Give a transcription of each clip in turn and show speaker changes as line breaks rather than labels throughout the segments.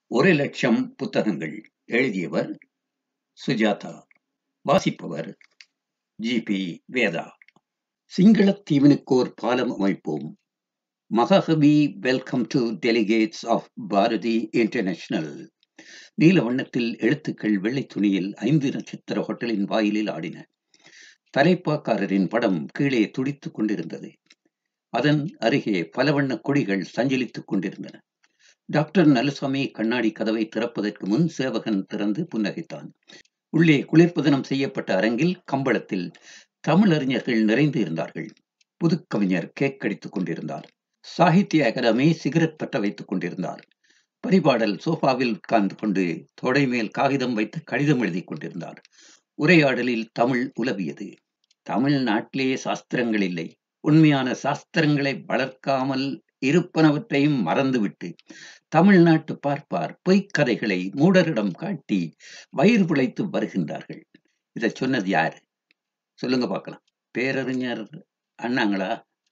ஒரு லட்சம் புத்தகங்கள் எழுதியவர் சுஜாதா வாசிப்பவர் ஜி.பி. வேதா சிங்களத் தீவினுக்கோர் பாலம் அமைப்போம் Mahakavi welcome to delegates of Bharati international நீல வண்ணத்தில் எழுத்துக்கள் வெள்ளை துணியில் ஐந்து நட்சத்திர ஹோட்டலின் வாயிலில் ஆடின தலைப்பாக்காரரின் படம் கீழே துடித்துக் கொண்டிருந்தது அதன் அருகே பல வண்ண கொடிகள் சஞ்சலித்துக் கொண்டிருந்தன டாக்டர் நல்லசாமி கண்ணாடி கதவை திறப்பதற்கு முன் சேவகன் திறந்து புன்னகைத்தான் உள்ளே குளிர்பதனம் செய்யப்பட்ட அரங்கில் கம்பளத்தில் தமிழறிஞர்கள் நிறைந்து இருந்தார்கள் புதுக்கவிஞர் கேக் கடித்துக் கொண்டிருந்தார் சாகித்ய அகாடமி சிகரெட் பற்ற வைத்துக் கொண்டிருந்தார் பரிபாடல் சோஃபாவில் உட்கார்ந்து கொண்டு தொடை மேல் காகிதம் வைத்து கடிதம் எழுதி கொண்டிருந்தார் உரையாடலில் தமிழ் உலவியது தமிழ்நாட்டிலே சாஸ்திரங்கள் இல்லை உண்மையான சாஸ்திரங்களை வளர்க்காமல் இருப்பனவற்றையும் மறந்துவிட்டு தமிழ்நாட்டு பார்ப்பார் பொய்க்கதைகளை மூடரிடம் காட்டி வயிறு பிழைத்து வருகின்றார்கள் இதை சொன்னது யார் சொல்லுங்க பார்க்கலாம் பேரறிஞர் அண்ணாங்களா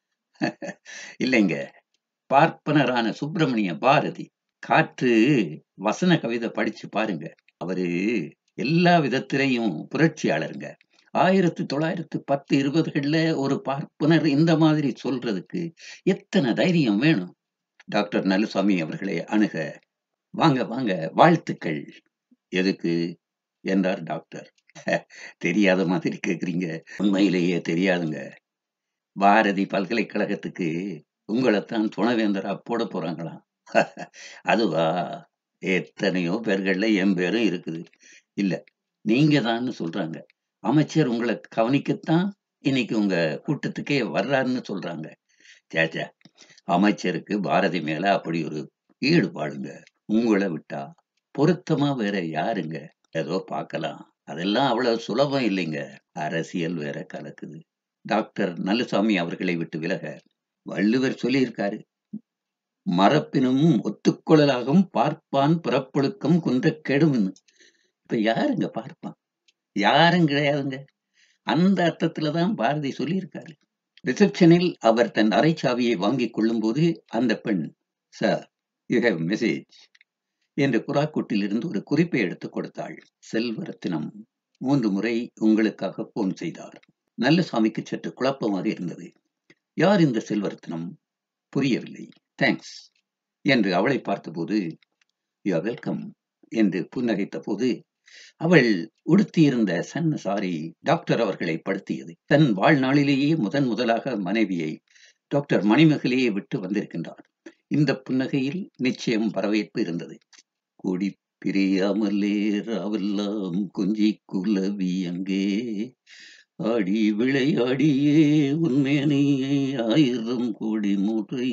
இல்லைங்க பார்ப்பனரான சுப்பிரமணிய பாரதி காற்று வசன கவிதை படிச்சு பாருங்க அவரு எல்லா விதத்திலையும் புரட்சியாளருங்க ஆயிரத்தி தொள்ளாயிரத்தி பத்து இருபதுகள்ல ஒரு பார்ப்பனர் இந்த மாதிரி சொல்றதுக்கு எத்தனை தைரியம் வேணும் டாக்டர் நல்லுசாமி அவர்களை அணுக வாங்க வாங்க வாழ்த்துக்கள் எதுக்கு என்றார் டாக்டர் தெரியாத மாதிரி கேக்குறீங்க உண்மையிலேயே தெரியாதுங்க பாரதி பல்கலைக்கழகத்துக்கு உங்களைத்தான் துணைவேந்தரா போட போறாங்களாம் அதுவா எத்தனையோ பேர்கள்ல என் பேரும் இருக்குது இல்ல நீங்க தான் சொல்றாங்க அமைச்சர் உங்களை கவனிக்கத்தான் இன்னைக்கு உங்க கூட்டத்துக்கே வர்றாருன்னு சொல்றாங்க சேச்சா அமைச்சருக்கு பாரதி மேல அப்படி ஒரு ஈடுபாடுங்க உங்களை விட்டா பொருத்தமா வேற யாருங்க ஏதோ பார்க்கலாம் அதெல்லாம் அவ்வளவு சுலபம் இல்லைங்க அரசியல் வேற கலக்குது டாக்டர் நல்லுசாமி அவர்களை விட்டு விலக வள்ளுவர் சொல்லியிருக்காரு மரப்பினும் ஒத்துக்கொள்ளலாகும் பார்ப்பான் பிறப்பொழுக்கம் குன்ற கெடும்னு இப்ப யாருங்க பார்ப்பான் யாரும் கிடையாதுங்க அந்த அர்த்தத்துலதான் பாரதி சொல்லியிருக்காரு ரிசப்ஷனில் அவர் தன் அரைச்சாவியை வாங்கிக் கொள்ளும் போது அந்த பெண் சார் யூ ஹேவ் மெசேஜ் என்று புறாக்கூட்டில் இருந்து ஒரு குறிப்பை எடுத்துக் கொடுத்தாள் செல்வரத்தினம் மூன்று முறை உங்களுக்காக போன் செய்தார் நல்லசாமிக்கு சற்று குழப்பமாக இருந்தது யார் இந்த செல்வரத்தினம் புரியவில்லை தேங்க்ஸ் என்று அவளை பார்த்தபோது யூ வெல்கம் என்று புன்னகைத்த போது அவள் உடுத்தியிருந்த சன்ன சாரி டாக்டர் அவர்களை படுத்தியது தன் வாழ்நாளிலேயே முதன் முதலாக மனைவியை டாக்டர் மணிமகளையே விட்டு வந்திருக்கின்றார் இந்த புன்னகையில் நிச்சயம் வரவேற்பு இருந்தது கூடி பிரியாமலே ராவெல்லாம் கொஞ்சி குலவி அங்கே ஆடி விளையாடியே உண்மையனே ஆயிரம் கோடி மூட்டை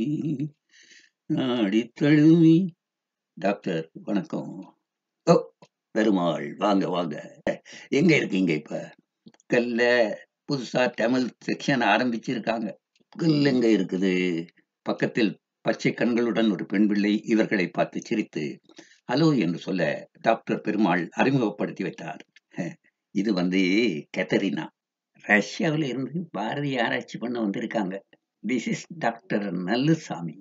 ஆடி தழுவி டாக்டர் வணக்கம் ஓ பெருமாள் வாங்க வாங்க எங்க இருக்கீங்க இப்ப கல்ல புதுசா தமிழ் செக்ஷன் ஆரம்பிச்சிருக்காங்க கல் எங்க இருக்குது பக்கத்தில் பச்சை கண்களுடன் ஒரு பெண் பிள்ளை இவர்களை பார்த்து சிரித்து ஹலோ என்று சொல்ல டாக்டர் பெருமாள் அறிமுகப்படுத்தி வைத்தார் இது வந்து கெத்தரினா ரஷ்யாவில இருந்து பாரதி ஆராய்ச்சி பண்ண வந்திருக்காங்க this is doctor Nallusamy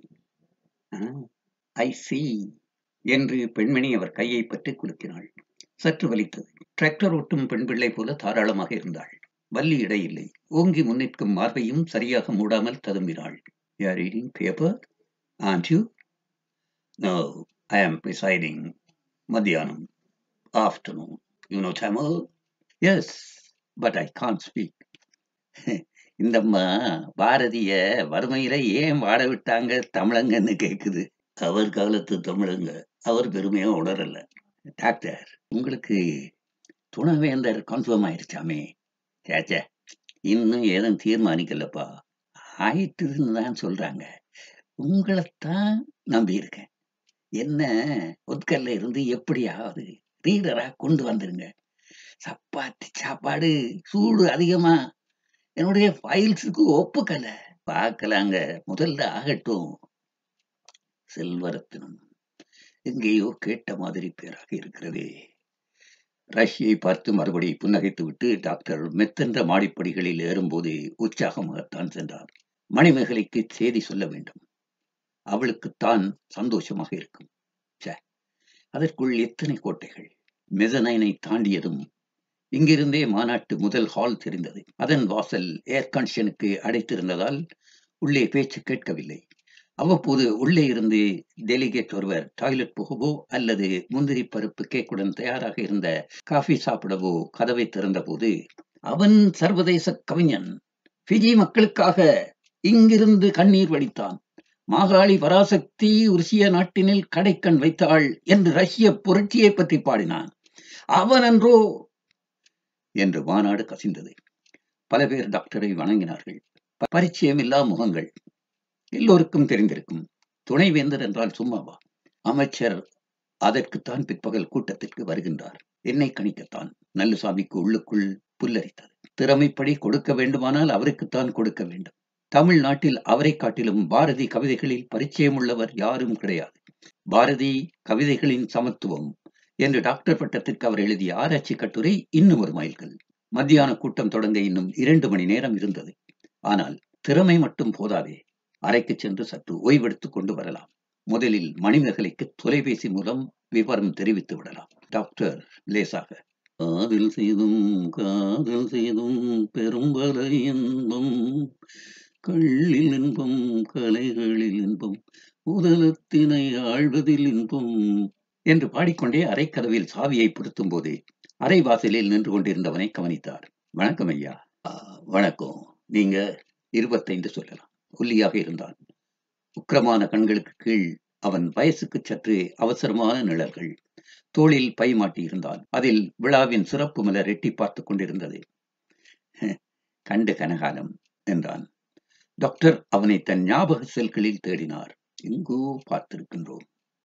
I see என்று பெண்மணி அவர் கையை பற்றி குலுக்கினாள் சற்று வலித்தது டிராக்டர் ஓட்டும் பெண் பிள்ளை போல தாராளமாக இருந்தாள் வள்ளி இடையில்லை ஓங்கி முன்னிற்கும் மார்பையும் சரியாக மூடாமல் ததும்பினாள் யார் reading paper and you know I am presiding மத்தியானம் afternoon you know Tamil yes but I can't speak இந்தம்மா பாரதிய வறுமையில ஏன் வாட விட்டாங்க தமிழங்கன்னு கேக்குது அவர் காலத்து தமிழங்க அவர் பெருமையா உணரல டாக்டர் உங்களுக்கு துணைவேந்தர் கன்ஃபார்ம் ஆயிடுச்சாமே சேச்சே இன்னும் ஏதும் தீர்மானிக்கலப்பா ஆயிட்டுன்னு தான் சொல்றாங்க உங்களைத்தான் நம்பி இருக்கேன் என்ன ஒத்கல்ல இருந்து எப்படியாவது ரீடரா கொண்டு வந்துருங்க சப்பாத்தி சாப்பாடு சூடு அதிகமா என்னுடைய ஃபைல்ஸுக்கு ஒப்புக்கல பார்க்கலாங்க முதல்ல ஆகட்டும் செல்வரத்தினம் எங்கேயோ கேட்ட மாதிரி பேராக இருக்கிறதே ரஷ்யை பார்த்து மறுபடி புன்னகைத்து விட்டு டாக்டர் மெத்தென்ற மாடிப்படிகளில் ஏறும்போது உற்சாகமாகத்தான் சென்றார் மணிமேகலைக்கு செய்தி சொல்ல வேண்டும் அவளுக்குத்தான் சந்தோஷமாக இருக்கும் அதற்குள் எத்தனை கோட்டைகள் மெசனைனை தாண்டியதும் இங்கிருந்தே மாநாட்டு முதல் ஹால் தெரிந்தது அதன் வாசல் ஏர் கண்டிஷனுக்கு அடைத்திருந்ததால் உள்ளே பேச்சு கேட்கவில்லை அவ்வப்போது உள்ளே இருந்து டெலிகேட் ஒருவர் டாய்லெட் போகவோ அல்லது முந்திரி பருப்பு கேக்குடன் தயாராக இருந்த காஃபி சாப்பிடவோ கதவை திறந்தபோது அவன் சர்வதேச கவிஞன் பிஜி மக்களுக்காக இங்கிருந்து கண்ணீர் வடித்தான் மாகாளி பராசக்தி உருசிய நாட்டினில் கடைக்கண் வைத்தாள் என்று ரஷ்ய புரட்சியை பற்றி பாடினான் அவனன்றோ என்று மாநாடு கசிந்தது பல பேர் டாக்டரை வணங்கினார்கள் பரிச்சயமில்லா முகங்கள் எல்லோருக்கும் தெரிந்திருக்கும் துணைவேந்தர் என்றால் சும்மாவா அமைச்சர் அதற்குத்தான் பிற்பகல் கூட்டத்திற்கு வருகின்றார் என்னை கணிக்கத்தான் நல்லுசாமிக்கு உள்ளுக்குள் புல்லரித்தது திறமைப்படி கொடுக்க வேண்டுமானால் அவருக்குத்தான் கொடுக்க வேண்டும் தமிழ்நாட்டில் அவரை காட்டிலும் பாரதி கவிதைகளில் பரிச்சயம் உள்ளவர் யாரும் கிடையாது பாரதி கவிதைகளின் சமத்துவம் என்று டாக்டர் பட்டத்திற்கு அவர் எழுதிய ஆராய்ச்சி கட்டுரை இன்னும் ஒரு மைல்கல் மத்தியான கூட்டம் தொடங்க இன்னும் இரண்டு மணி நேரம் இருந்தது ஆனால் திறமை மட்டும் போதாதே அறைக்கு சென்று சற்று ஓய்வெடுத்துக் கொண்டு வரலாம் முதலில் மணிமேகலைக்கு தொலைபேசி மூலம் விவரம் தெரிவித்து விடலாம் டாக்டர் லேசாக காதல் செய்தும் காதல் செய்தும் பெரும்பல இன்பம் கள்ளில் இன்பம் கலைகளில் இன்பம் உதலத்தினை ஆழ்வதில் இன்பம் என்று பாடிக்கொண்டே அரைக்கதவில் சாவியை பொருத்தும் போது அரை வாசலில் நின்று கொண்டிருந்தவனை கவனித்தார் வணக்கம் ஐயா வணக்கம் நீங்க இருபத்தைந்து சொல்லலாம் ஒல்லியாக இருந்தான் உக்கிரமான கண்களுக்கு கீழ் அவன் வயசுக்கு சற்று அவசரமான நிழல்கள் தோளில் பை மாட்டியிருந்தான் அதில் விழாவின் சிறப்பு மலர் எட்டி பார்த்து கொண்டிருந்தது கண்டு கனகாலம் என்றான் டாக்டர் அவனை தன் ஞாபக செல்களில் தேடினார் எங்கோ பார்த்திருக்கின்றோம்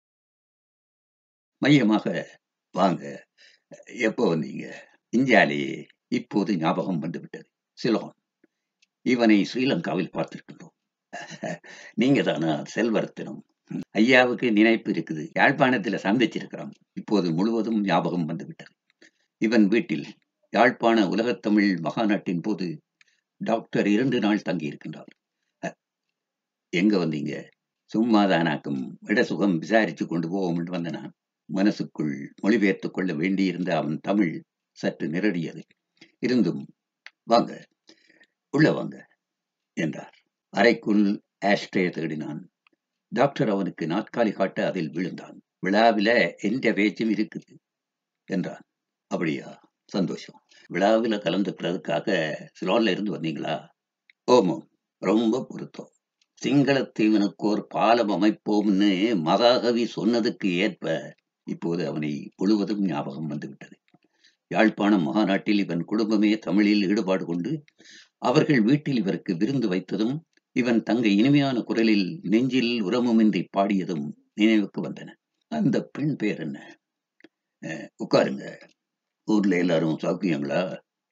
மையமாக வாங்க எப்போ வந்தீங்க இந்தியாலேயே இப்போது ஞாபகம் வந்துவிட்டது சிலோன் இவனை ஸ்ரீலங்காவில் பார்த்திருக்கின்றோம் நீங்க தானா செல்வரத்தினம் ஐயாவுக்கு நினைப்பு இருக்குது யாழ்ப்பாணத்துல சந்திச்சிருக்கிறோம் இப்போது முழுவதும் ஞாபகம் வந்துவிட்டது இவன் வீட்டில் யாழ்ப்பாண உலகத்தமிழ் மகாநாட்டின் போது டாக்டர் இரண்டு நாள் தங்கி இருக்கின்றார் எங்க வந்தீங்க சும்மாதானாக்கும் விட சுகம் விசாரிச்சு கொண்டு போவோம் வந்த நான் மனசுக்குள் மொழிபெயர்த்துக் கொள்ள வேண்டியிருந்த அவன் தமிழ் சற்று நிரடியது இருந்தும் வாங்க உள்ள வாங்க என்றார் அறைக்குள் ஆஷ்ட்ரே தேடினான் டாக்டர் அவனுக்கு நாற்காலி காட்ட அதில் விழுந்தான் விழாவில எந்த பேச்சும் இருக்குது என்றான் அப்படியா சந்தோஷம் விழாவில கலந்துக்கிறதுக்காக சிலோன்ல இருந்து வந்தீங்களா ஓமம் ரொம்ப பொருத்தம் சிங்களத்தீவனுக்கு ஒரு பாலம் அமைப்போம்னு மகாகவி சொன்னதுக்கு ஏற்ப இப்போது அவனை முழுவதும் ஞாபகம் வந்துவிட்டது யாழ்ப்பாணம் மகாநாட்டில் இவன் குடும்பமே தமிழில் ஈடுபாடு கொண்டு அவர்கள் வீட்டில் இவருக்கு விருந்து வைத்ததும் இவன் தங்க இனிமையான குரலில் நெஞ்சில் உரமுமின்றி பாடியதும் நினைவுக்கு வந்தன அந்த பெண் பேர் என்ன உட்காருங்க ஊர்ல எல்லாரும் சௌக்கியங்களா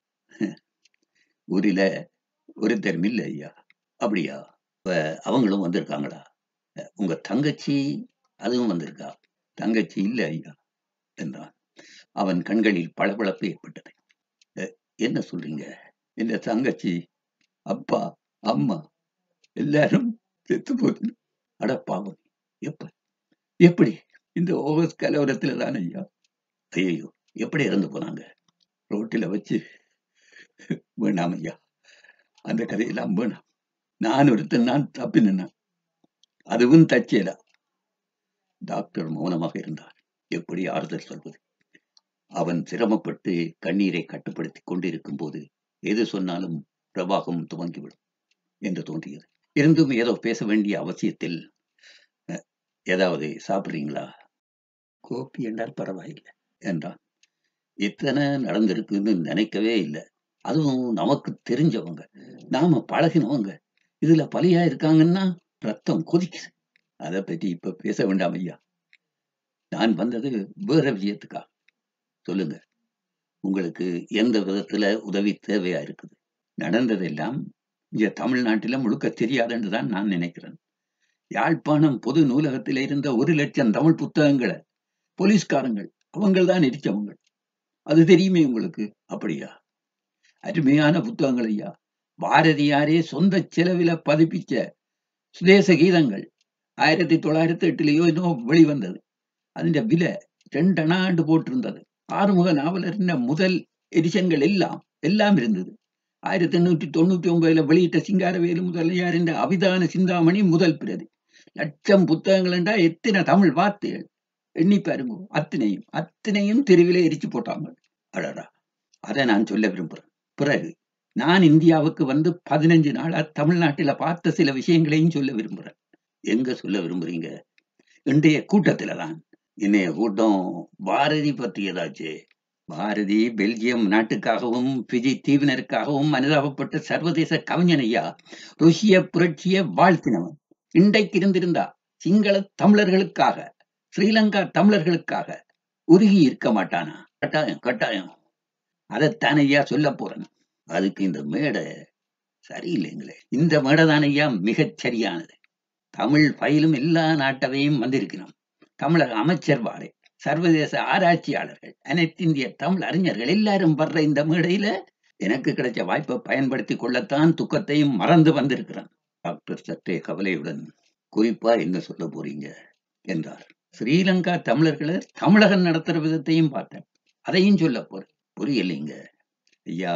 ஊரில ஒருத்தர் இல்ல ஐயா அப்படியா அவங்களும் வந்திருக்காங்களா உங்க தங்கச்சி அதுவும் வந்திருக்கா தங்கச்சி இல்ல ஐயா என்றான் அவன் கண்களில் பளபளப்பு ஏற்பட்டது என்ன சொல்றீங்க இந்த தங்கச்சி அப்பா அம்மா எல்லாரும் செத்து போது அட பாவம் எப்ப எப்படி இந்த ஓவர்ஸ் கலவரத்துல தான் ஐயா ஐயோ எப்படி இறந்து போனாங்க ரோட்டில வச்சு வேணாம் ஐயா அந்த கதையெல்லாம் வேணாம் நான் ஒருத்தன் நான் தப்பினேன் அதுவும் தச்சேலா டாக்டர் மௌனமாக இருந்தார் எப்படி ஆறுதல் சொல்வது அவன் சிரமப்பட்டு கண்ணீரை கட்டுப்படுத்தி கொண்டிருக்கும் போது எது சொன்னாலும் பிரபாகம் துவங்கிவிடும் என்று தோன்றியது இருந்தும் ஏதோ பேச வேண்டிய அவசியத்தில் ஏதாவது சாப்பிட்றீங்களா கோப்பி என்றால் பரவாயில்லை என்றான் இத்தனை நடந்திருக்குன்னு நினைக்கவே இல்லை அதுவும் நமக்கு தெரிஞ்சவங்க நாம பழகினவங்க இதுல பலியா இருக்காங்கன்னா ரத்தம் கொதிக்குது அதை பற்றி இப்ப பேச வேண்டாம் ஐயா நான் வந்தது வேற விஷயத்துக்கா சொல்லுங்க உங்களுக்கு எந்த விதத்துல உதவி தேவையா இருக்குது நடந்ததெல்லாம் இங்க தமிழ்நாட்டில முழுக்க தெரியாதுன்னு தான் நான் நினைக்கிறேன் யாழ்ப்பாணம் பொது நூலகத்தில் இருந்த ஒரு லட்சம் தமிழ் புத்தகங்களை போலீஸ்காரங்கள் அவங்கள் தான் எரிச்சவங்க அது தெரியுமே உங்களுக்கு அப்படியா அருமையான புத்தகங்கள் ஐயா பாரதியாரே சொந்த செலவில பதிப்பிச்ச சுதேச கீதங்கள் ஆயிரத்தி தொள்ளாயிரத்தி எட்டுலயோ இன்னும் வெளிவந்தது അതിന്റെ വില ரெண்டு அணாண்டு போட்டிருந்தது ஆறுமுக நாவலரின் முதல் எடிஷன்கள் எல்லாம் எல்லாம் இருந்தது ஆயிரத்தி எண்ணூற்றி தொண்ணூத்தி ஒன்பதுல வெளியிட்ட சிங்காரவேலு முதலியாரின் அபிதான சிந்தாமணி முதல் பிரதி லட்சம் புத்தகங்கள் என்றா எத்தனை தமிழ் வார்த்தைகள் எண்ணி பாருங்க அத்தனையும் அத்தனையும் தெருவிலே எரிச்சு போட்டாங்க அடடா அதை நான் சொல்ல விரும்புறேன் பிறகு நான் இந்தியாவுக்கு வந்து பதினஞ்சு நாளா தமிழ்நாட்டில பார்த்த சில விஷயங்களையும் சொல்ல விரும்புறேன் எங்க சொல்ல விரும்புறீங்க இன்றைய கூட்டத்துல தான் இன்னைய கூட்டம் பாரதி பற்றியதாச்சு பாரதி பெல்ஜியம் நாட்டுக்காகவும் பிஜி தீவினருக்காகவும் அனுதாபப்பட்ட சர்வதேச கவிஞன் ஐயா ருசிய புரட்சிய வாழ்த்தினவன் இன்றைக்கு இருந்திருந்தா சிங்கள தமிழர்களுக்காக ஸ்ரீலங்கா தமிழர்களுக்காக உருகி இருக்க மாட்டானா கட்டாயம் கட்டாயம் அதைத்தான் ஐயா சொல்ல போறேன் அதுக்கு இந்த மேடை சரியில்லைங்களே இந்த மேடை தான் ஐயா மிகச் சரியானது தமிழ் பயிலும் எல்லா நாட்டவையும் வந்திருக்கணும் தமிழக அமைச்சர் வாரே சர்வதேச ஆராய்ச்சியாளர்கள் அனைத்திந்திய தமிழ் அறிஞர்கள் எல்லாரும் வர்ற இந்த மேடையில எனக்கு கிடைச்ச வாய்ப்பை பயன்படுத்தி கொள்ளத்தான் துக்கத்தையும் மறந்து வந்திருக்கிறேன் டாக்டர் சற்றே கவலையுடன் குறிப்பா என்ன சொல்ல போறீங்க என்றார் ஸ்ரீலங்கா தமிழர்களை தமிழகம் நடத்துற விதத்தையும் பார்த்தேன் அதையும் சொல்ல போறேன் புரியலைங்க ஐயா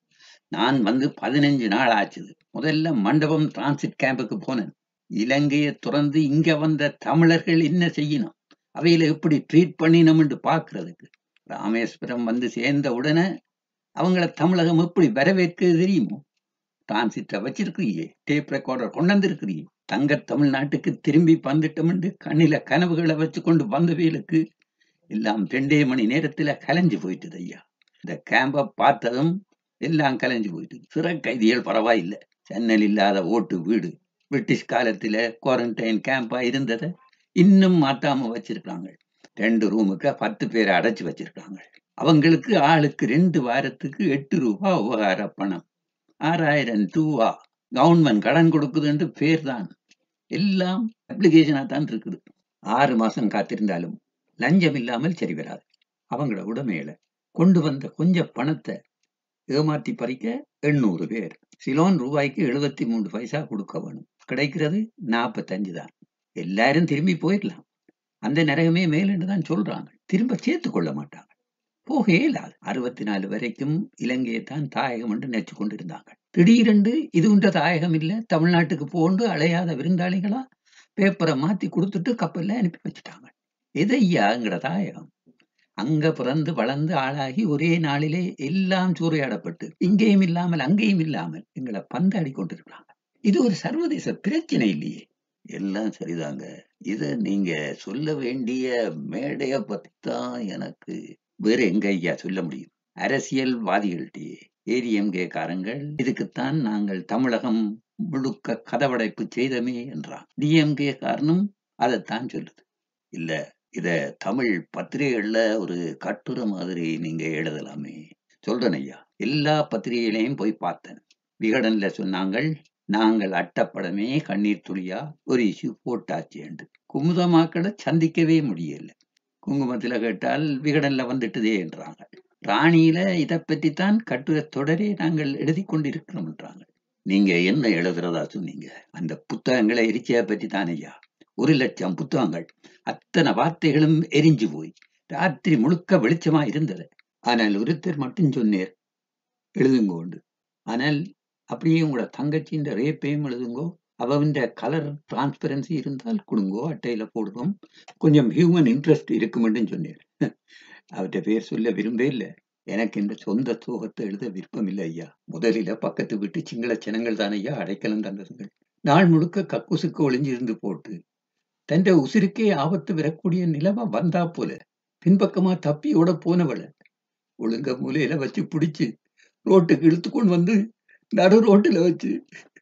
நான் வந்து பதினஞ்சு நாள் ஆச்சுது முதல்ல மண்டபம் டிரான்சிட் கேம்புக்கு போனேன் இலங்கையை துறந்து இங்க வந்த தமிழர்கள் என்ன செய்யணும் அவையில எப்படி ட்ரீட் பண்ணினோம்னு பாக்குறதுக்கு ராமேஸ்வரம் வந்து சேர்ந்த உடனே அவங்கள தமிழகம் எப்படி வரவேற்கிறது தெரியுமோ டிரான்சிட்டை வச்சிருக்கிறீங்க டேப் ரெக்கார்டர் கொண்டு வந்திருக்கிறீங்க தங்க தமிழ்நாட்டுக்கு திரும்பி வந்துட்டோம்னு கண்ணில கனவுகளை வச்சு கொண்டு வந்தவைகளுக்கு எல்லாம் ரெண்டே மணி நேரத்துல கலைஞ்சு போயிட்டுது ஐயா இந்த கேம்ப பார்த்ததும் எல்லாம் கலைஞ்சு போயிட்டு சிறை கைதிகள் பரவாயில்லை சென்னல் இல்லாத ஓட்டு வீடு பிரிட்டிஷ் காலத்துல குவாரண்டைன் கேம்பா இருந்ததை இன்னும் மாத்தாம வச்சிருக்காங்க ரெண்டு ரூமுக்கு பத்து பேரை அடைச்சு வச்சிருக்காங்க அவங்களுக்கு ஆளுக்கு ரெண்டு வாரத்துக்கு எட்டு ரூபா உபகார பணம் ஆறாயிரம் ரூபா கவர்மெண்ட் கடன் கொடுக்குதுன்ட்டு பேர் தான் எல்லாம் அப்ளிகேஷனா தான் இருக்குது ஆறு மாசம் காத்திருந்தாலும் லஞ்சம் இல்லாமல் சரி வராது அவங்கள உடமையில கொண்டு வந்த கொஞ்ச பணத்தை ஏமாத்தி பறிக்க எண்ணூறு பேர் சிலோன் ரூபாய்க்கு எழுபத்தி மூன்று பைசா கொடுக்க வேணும் கிடைக்கிறது நாற்பத்தஞ்சு தான் எல்லாரும் திரும்பி போயிடலாம் அந்த நரகமே மேலுன்னு தான் சொல்றாங்க திரும்ப சேர்த்து கொள்ள மாட்டாங்க போகவே இல்லாது அறுபத்தி நாலு வரைக்கும் இலங்கையை தான் தாயகம் என்று நினைச்சு கொண்டிருந்தாங்க திடீரென்று இது உண்ட தாயகம் இல்ல தமிழ்நாட்டுக்கு போண்டு அலையாத விருந்தாளிகளா பேப்பரை மாத்தி கொடுத்துட்டு கப்பல்ல அனுப்பி வச்சுட்டாங்க எதையா எங்கட தாயகம் அங்க பிறந்து வளர்ந்து ஆளாகி ஒரே நாளிலே எல்லாம் சூறையாடப்பட்டு இங்கேயும் இல்லாமல் அங்கேயும் இல்லாமல் எங்களை பந்தாடி கொண்டிருக்கிறாங்க இது ஒரு சர்வதேச பிரச்சனை இல்லையே எல்லாம் சரிதாங்க இத நீங்க சொல்ல வேண்டிய மேடைய பத்தி தான் எனக்கு வேற எங்க ஐயா சொல்ல முடியும் அரசியல்வாதிகள்கிட்டயே ஏடிஎம்கே காரங்கள் இதுக்குத்தான் நாங்கள் தமிழகம் முழுக்க கதவடைப்பு செய்தமே என்றான் டிஎம்கே காரணம் அதைத்தான் சொல்லுது இல்ல இத தமிழ் பத்திரிகைகள்ல ஒரு கட்டுரை மாதிரி நீங்க எழுதலாமே சொல்றேன் ஐயா எல்லா பத்திரிகைகளையும் போய் பார்த்தேன் விகடன்ல சொன்னாங்கள் நாங்கள் அட்டப்படமே கண்ணீர் துளியா ஒரு இஷ்யூ போட்டாச்சு என்று குமுதமாக்களை சந்திக்கவே முடியல குங்குமத்துல கேட்டால் விகடன்ல வந்துட்டுதே என்றாங்க ராணியில இதை பற்றித்தான் கட்டுரை தொடரே நாங்கள் எழுதி கொண்டிருக்கிறோம் என்றாங்க நீங்க என்ன எழுதுறதா சொன்னீங்க அந்த புத்தகங்களை எரிச்சிய பற்றி தான் ஐயா ஒரு லட்சம் புத்தகங்கள் அத்தனை வார்த்தைகளும் எரிஞ்சு போய் ராத்திரி முழுக்க வெளிச்சமா இருந்தது ஆனால் ஒருத்தர் மட்டும் சொன்னேர் எழுதுங்கோண்டு ஆனால் அப்படியே உங்களோட தங்கச்சியின் ரேப்பையும் எழுதுங்கோ அவன் கலர் டிரான்ஸ்பரன்சி இருந்தால் கொடுங்கோ அட்டையில போடுவோம் கொஞ்சம் ஹியூமன் இன்ட்ரெஸ்ட் இருக்குமென்னு சொன்னேன் அவர்கிட்ட பேர் சொல்ல விரும்பவே இல்லை எனக்கு இந்த சொந்த சோகத்தை எழுத விருப்பம் இல்லை ஐயா முதலில பக்கத்து வீட்டு சிங்கள ஜனங்கள் தான் ஐயா அடைக்கலம் தந்ததுங்கள் நாள் முழுக்க கக்குசுக்கு ஒளிஞ்சிருந்து போட்டு தന്റെ உசிருக்கே ஆபத்து வரக்கூடிய நிலவா வந்தா போல பின்பக்கமா தப்பியோட போனவள ஒழுங்க மூலையில வச்சு பிடிச்சு ரோட்டுக்கு இழுத்து கொண்டு வந்து நடு ரோட்டுல வச்சு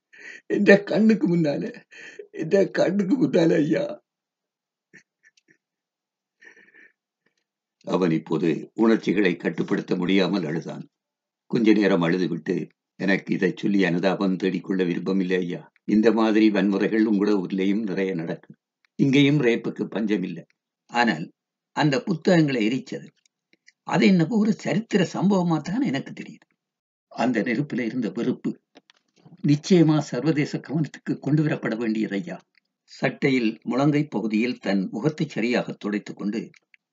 இந்த கண்ணுக்கு முன்னால இந்த கண்ணுக்கு முன்னால ஐயா அவன் இப்போது உணர்ச்சிகளை கட்டுப்படுத்த முடியாமல் அழுதான் கொஞ்ச நேரம் அழுதுவிட்டு எனக்கு இதை சொல்லி அனுதாபம் தேடிக்கொள்ள விருப்பமில்லை ஐயா இந்த மாதிரி வன்முறைகள் உங்களோட ஊர்லேயும் நிறைய நடக்கும் இங்கேயும் ரேப்புக்கு பஞ்சம் இல்லை ஆனால் அந்த புத்தகங்களை எரிச்சது அது என்னப்போ ஒரு சரித்திர சம்பவமா தான் எனக்கு தெரியுது அந்த நெருப்புல இருந்த வெறுப்பு நிச்சயமா சர்வதேச கவனத்துக்கு கொண்டு வரப்பட வேண்டியது ஐயா சட்டையில் முழங்கை பகுதியில் தன் முகத்தை சரியாக துடைத்துக் கொண்டு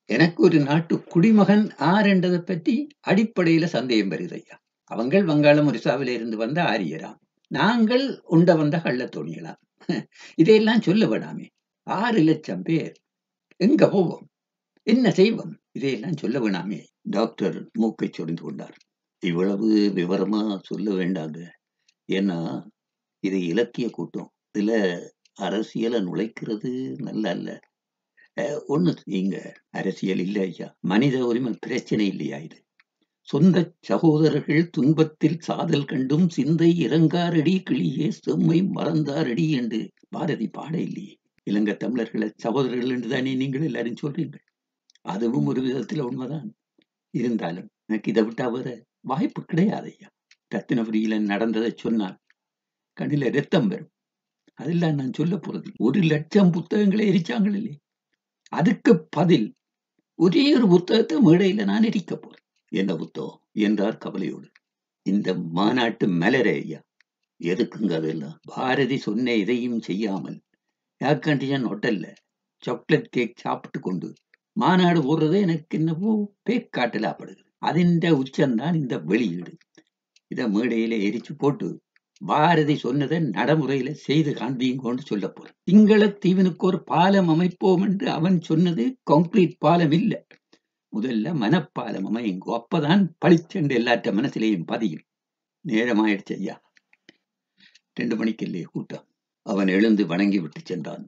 எனக்கு ஒரு நாட்டு குடிமகன் ஆர் என்றதை பற்றி அடிப்படையில சந்தேகம் வருது ஐயா அவங்கள் வங்காளம் ஒரிசாவில இருந்து வந்த ஆரியராம் நாங்கள் உண்ட வந்த கள்ளத்தோணியலாம் இதையெல்லாம் சொல்ல வேணாமே ஆறு லட்சம் பேர் எங்க போவோம் என்ன செய்வோம் இதையெல்லாம் சொல்ல வேணாமே டாக்டர் மூக்கை சொரிந்து கொண்டார் இவ்வளவு விவரமா சொல்ல வேண்டாங்க ஏன்னா இது இலக்கிய கூட்டம் இதுல அரசியலை நுழைக்கிறது நல்ல அல்ல அஹ், ஒண்ணு செய்யுங்க அரசியல் இல்ல ஐயா மனித உரிமை பிரச்சனை இல்லையா இது சொந்த சகோதரர்கள் துன்பத்தில் சாதல் கண்டும் சிந்தை இறங்காரடி கிளியே செம்மை மறந்தாரடி என்று பாரதி பாட இல்லையே இலங்கை தமிழர்களை சகோதரர்கள் என்று தானே நீங்கள் எல்லாரும் சொல்றீங்கள் அதுவும் ஒரு விதத்துல உண்மைதான் இருந்தாலும் எனக்கு இதை விட்டா வர வாய்ப்பு கிடையாது ஐயா ரத்தினபுரியில நடந்ததை சொன்னால் கண்ணில ரத்தம் வரும் அதெல்லாம் நான் சொல்ல போறது ஒரு லட்சம் புத்தகங்களை எரிச்சாங்கள் இல்லையே அதுக்கு பதில் ஒரே ஒரு புத்தகத்தை மேடையில நான் எரிக்க போறேன் என்ன புத்தகம் என்றார் கவலையோடு இந்த மாநாட்டு மலரே ஐயா எதுக்குங்க அதெல்லாம் பாரதி சொன்ன எதையும் செய்யாமல் ஏர் கண்டிஷன் ஹோட்டல்ல சாக்லேட் கேக் சாப்பிட்டு கொண்டு மாநாடு போடுறது எனக்கு என்னவோ பேக்காட்டலாப்படுது அதிண்ட உச்சம்தான் இந்த வெளியீடு இதை மேடையில எரிச்சு போட்டு பாரதி சொன்னதை நடைமுறையில செய்து காண்பிங்கன்னு சொல்ல போறேன் சிங்கள தீவனுக்கு ஒரு பாலம் அமைப்போம் என்று அவன் சொன்னது கான்கிரீட் பாலம் இல்ல முதல்ல மனப்பாலம் அமையுங்கோ அப்பதான் பளிச்சென்று எல்லாற்ற மனசிலேயும் பதியும் நேரமாயிடுச்சு ஐயா ரெண்டு மணிக்கு இல்லையே கூட்டம் அவன் எழுந்து வணங்கி விட்டு சென்றான்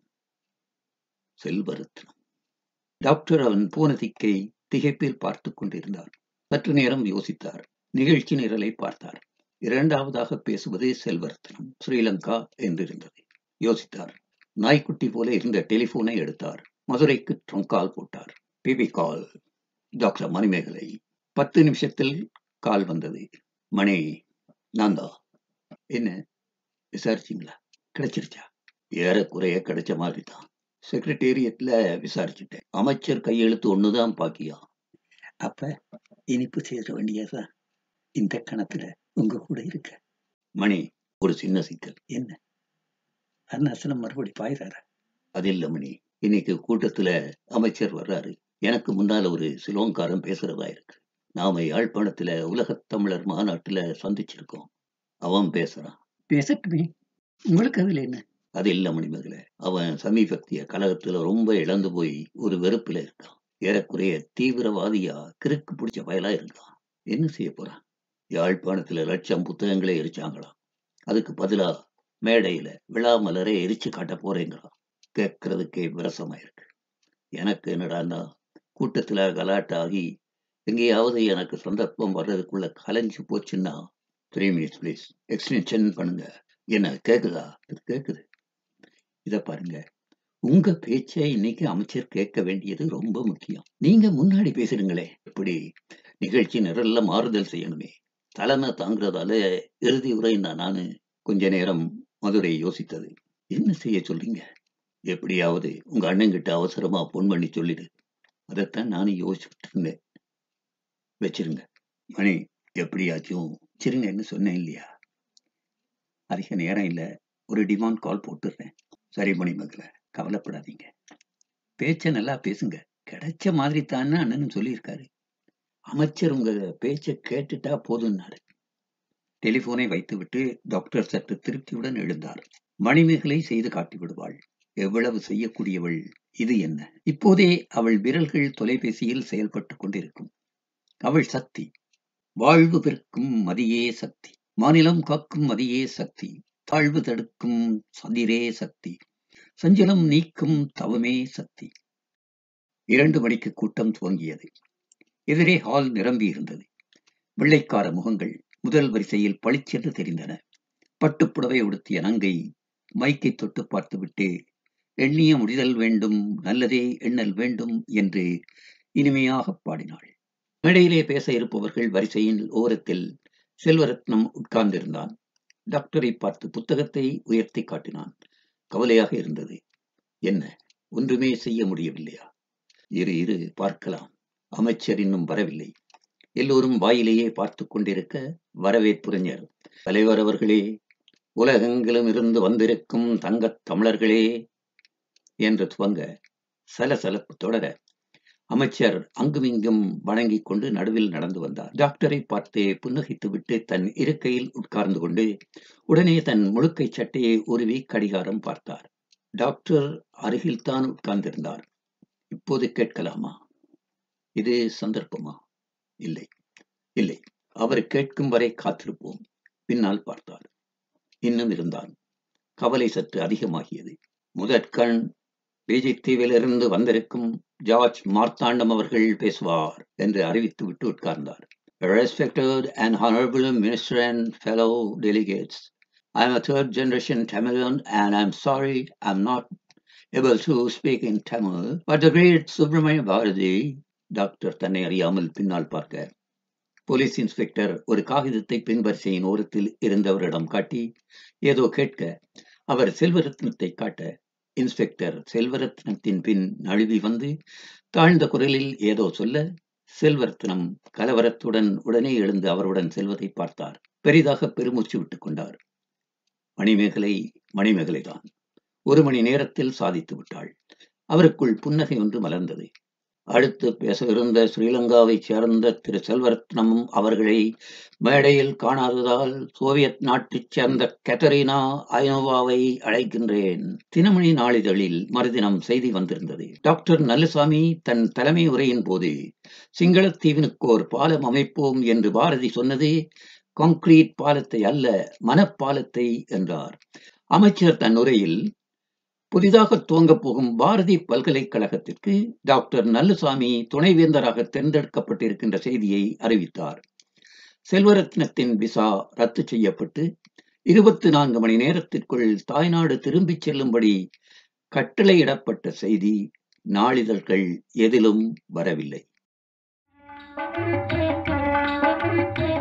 செல்வரத்னம் டாக்டர் அவன் போன திக்கை திகைப்பில் பார்த்து கொண்டிருந்தார் சற்று நேரம் யோசித்தார் நிகழ்ச்சி நிரலை பார்த்தார் இரண்டாவதாக பேசுவது செல்வரத்னம் ஸ்ரீலங்கா என்றிருந்தது யோசித்தார் நாய்க்குட்டி போல இருந்த டெலிபோனை எடுத்தார் மதுரைக்கு ட்ரங்க் கால் போட்டார் பிபி கால் டாக்டர் மணிமேகலை பத்து நிமிஷத்தில் கால் வந்தது மணி நான் தான் என்ன விசாரிச்சிங்களா கிடைச்சிருச்சா ஏறக்குறைய கிடைச்ச மாதிரி தான் செக்ரட்டேரியட்ல விசாரிச்சுட்டேன் அமைச்சர் கையெழுத்து ஒண்ணுதான் பாக்கியா அப்ப இனிப்பு சேர வேண்டியதா இந்த கணத்துல உங்க கூட இருக்க மணி ஒரு சின்ன சிக்கல் என்ன அருணாசலம் மறுபடி பாய்றாரா அது இல்ல மணி இன்னைக்கு கூட்டத்துல அமைச்சர் வர்றாரு எனக்கு முன்னால ஒரு சிலோங்காரன் பேசுறதா இருக்கு நாம யாழ்ப்பாணத்துல உலகத் தமிழர் மாநாட்டுல சந்திச்சிருக்கோம் அவன் பேசுறான் பேசட்டுமே உங்களுக்கு அதுல என்ன அது இல்ல மணிமகளே அவன் சமீபத்திய கழகத்துல ரொம்ப இழந்து போய் ஒரு வெறுப்புல இருக்கான் ஏறக்குறைய தீவிரவாதியா கிறுக்கு பிடிச்ச வயலா இருக்கான் என்ன செய்ய போறான் யாழ்ப்பாணத்துல லட்சம் புத்தகங்களை எரிச்சாங்களாம் அதுக்கு பதிலா மேடையில விழா மலரை எரிச்சு காட்ட போறேங்கிறான் கேட்கறதுக்கே விரசமா இருக்கு எனக்கு என்னடான்னா கூட்டத்துல கலாட்டாகி எங்கேயாவது எனக்கு சந்தர்ப்பம் வர்றதுக்குள்ள கலைஞ்சு போச்சுன்னா த்ரீ மினிட்ஸ் ப்ளீஸ் எக்ஸ்டென்ஷன் பண்ணுங்க என்ன கேக்குதா இது கேக்குது இத பாருங்க உங்க பேச்சை இன்னைக்கு அமைச்சர் கேட்க வேண்டியது ரொம்ப முக்கியம் நீங்க முன்னாடி பேசுறீங்களே இப்படி நிகழ்ச்சி நிரல்ல மாறுதல் செய்யணுமே தலைமை தாங்கிறதால இறுதி உரை நானு கொஞ்ச நேரம் மதுரை யோசித்தது என்ன செய்ய சொல்றீங்க எப்படியாவது உங்க அண்ணன்கிட்ட அவசரமா போன் பண்ணி சொல்லிடு அதைத்தான் நானும் யோசிச்சுட்டு இருந்தேன் வச்சிருங்க மணி எப்படியாச்சும் வச்சிருங்கன்னு சொன்னேன் இல்லையா அதிக நேரம் இல்ல ஒரு டிமாண்ட் கால் போட்டுடுறேன் சரி மணி மகள கவலைப்படாதீங்க பேச்ச நல்லா பேசுங்க கிடைச்ச மாதிரி தானே அண்ணனும் சொல்லியிருக்காரு அமைச்சர் உங்க பேச்ச கேட்டுட்டா போதும்னாரு டெலிபோனை வைத்துவிட்டு டாக்டர் சற்று திருப்தியுடன் எழுந்தார் மணிமேகலை செய்து காட்டி விடுவாள் எவ்வளவு செய்யக்கூடியவள் இது என்ன இப்போதே அவள் விரல்கள் தொலைபேசியில் செயல்பட்டுக் கொண்டிருக்கும் அவள் சக்தி வாழ்வு பெருக்கும் மதியே சக்தி மாநிலம் காக்கும் மதியே சக்தி தாழ்வு தடுக்கும் சதிரே சக்தி சஞ்சலம் நீக்கும் தவமே சக்தி இரண்டு மணிக்கு கூட்டம் துவங்கியது எதிரே ஹால் நிரம்பி இருந்தது வெள்ளைக்கார முகங்கள் முதல் வரிசையில் பளிச்சென்று தெரிந்தன பட்டுப்புடவை உடுத்திய நங்கை மைக்கை தொட்டு பார்த்துவிட்டு எண்ணிய முடிதல் வேண்டும் நல்லதே எண்ணல் வேண்டும் என்று இனிமையாக பாடினாள் மேடையிலே பேச இருப்பவர்கள் வரிசையின் ஓரத்தில் செல்வரத்னம் உட்கார்ந்திருந்தான் டாக்டரை பார்த்து புத்தகத்தை உயர்த்தி காட்டினான் கவலையாக இருந்தது என்ன ஒன்றுமே செய்ய முடியவில்லையா இரு இரு பார்க்கலாம் அமைச்சர் இன்னும் வரவில்லை எல்லோரும் வாயிலேயே பார்த்து கொண்டிருக்க வரவேற்புரைஞர் தலைவர் அவர்களே உலகெங்கிலும் இருந்து வந்திருக்கும் தங்கத் தமிழர்களே என்று துவங்க சலசலப்பு தொடர அமைச்சர் அங்குமிங்கும் வணங்கிக் கொண்டு நடுவில் நடந்து வந்தார் டாக்டரை பார்த்து புன்னகைத்துவிட்டு தன் இருக்கையில் உட்கார்ந்து கொண்டு உடனே தன் முழுக்கை சட்டையை உருவி கடிகாரம் பார்த்தார் டாக்டர் அருகில்தான் உட்கார்ந்திருந்தார் இப்போது கேட்கலாமா இது சந்தர்ப்பமா இல்லை இல்லை அவர் கேட்கும் வரை காத்திருப்போம் பின்னால் பார்த்தார் இன்னும் இருந்தான் கவலை சற்று அதிகமாகியது முதற்கண் பிஜி தீவிலிருந்து வந்திருக்கும் ஜார்ஜ் மார்த்தாண்டம் அவர்கள் பேசுவார் என்று அறிவித்து விட்டு உட்கார்ந்தார் Respected and honorable minister and fellow delegates, I am a third generation Tamilian and I am sorry I am not able to speak in Tamil, but the great Subramania Bharati, doctor தன்னை அறியாமல் பின்னால் பார்க்க police inspector ஒரு காகிதத்தை பின்வரிசையின் ஓரத்தில் இருந்தவரிடம் காட்டி ஏதோ கேட்க அவர் செல்வரத்னத்தை காட்ட இன்ஸ்பெக்டர் செல்வரத்னத்தின் பின் நழுவி வந்து தாழ்ந்த குரலில் ஏதோ சொல்ல செல்வரத்னம் கலவரத்துடன் உடனே எழுந்து அவருடன் செல்வதை பார்த்தார் பெரிதாக பெருமூச்சு விட்டுக் கொண்டார் மணிமேகலை மணிமேகலைதான் ஒரு மணி நேரத்தில் சாதித்து விட்டாள் அவருக்குள் புன்னகை ஒன்று மலர்ந்தது அடுத்து பேசவிருந்த ஸ்ரீலங்காவைச் சேர்ந்த திரு செல்வரத்னமும் அவர்களை மேடையில் காணாததால் சோவியத் நாட்டைச் சேர்ந்த கெத்தரினா ஐனோவாவை அழைக்கின்றேன் தினமணி நாளிதழில் மறுதினம் செய்தி வந்திருந்தது டாக்டர் நல்லுசாமி தன் தலைமை உரையின் போது சிங்களத்தீவினுக்கோர் பாலம் அமைப்போம் என்று பாரதி சொன்னது கான்கிரீட் பாலத்தை அல்ல மனப்பாலத்தை என்றார் அமைச்சர் தன் உரையில் புதிதாக துவங்கப் போகும் பாரதி பல்கலைக்கழகத்திற்கு டாக்டர் நல்லுசாமி துணைவேந்தராக தேர்ந்தெடுக்கப்பட்டிருக்கின்ற செய்தியை அறிவித்தார் செல்வரத்னத்தின் விசா ரத்து செய்யப்பட்டு இருபத்தி நான்கு மணி நேரத்திற்குள் தாய்நாடு திரும்பிச் செல்லும்படி கட்டளையிடப்பட்ட செய்தி நாளிதழ்கள் எதிலும் வரவில்லை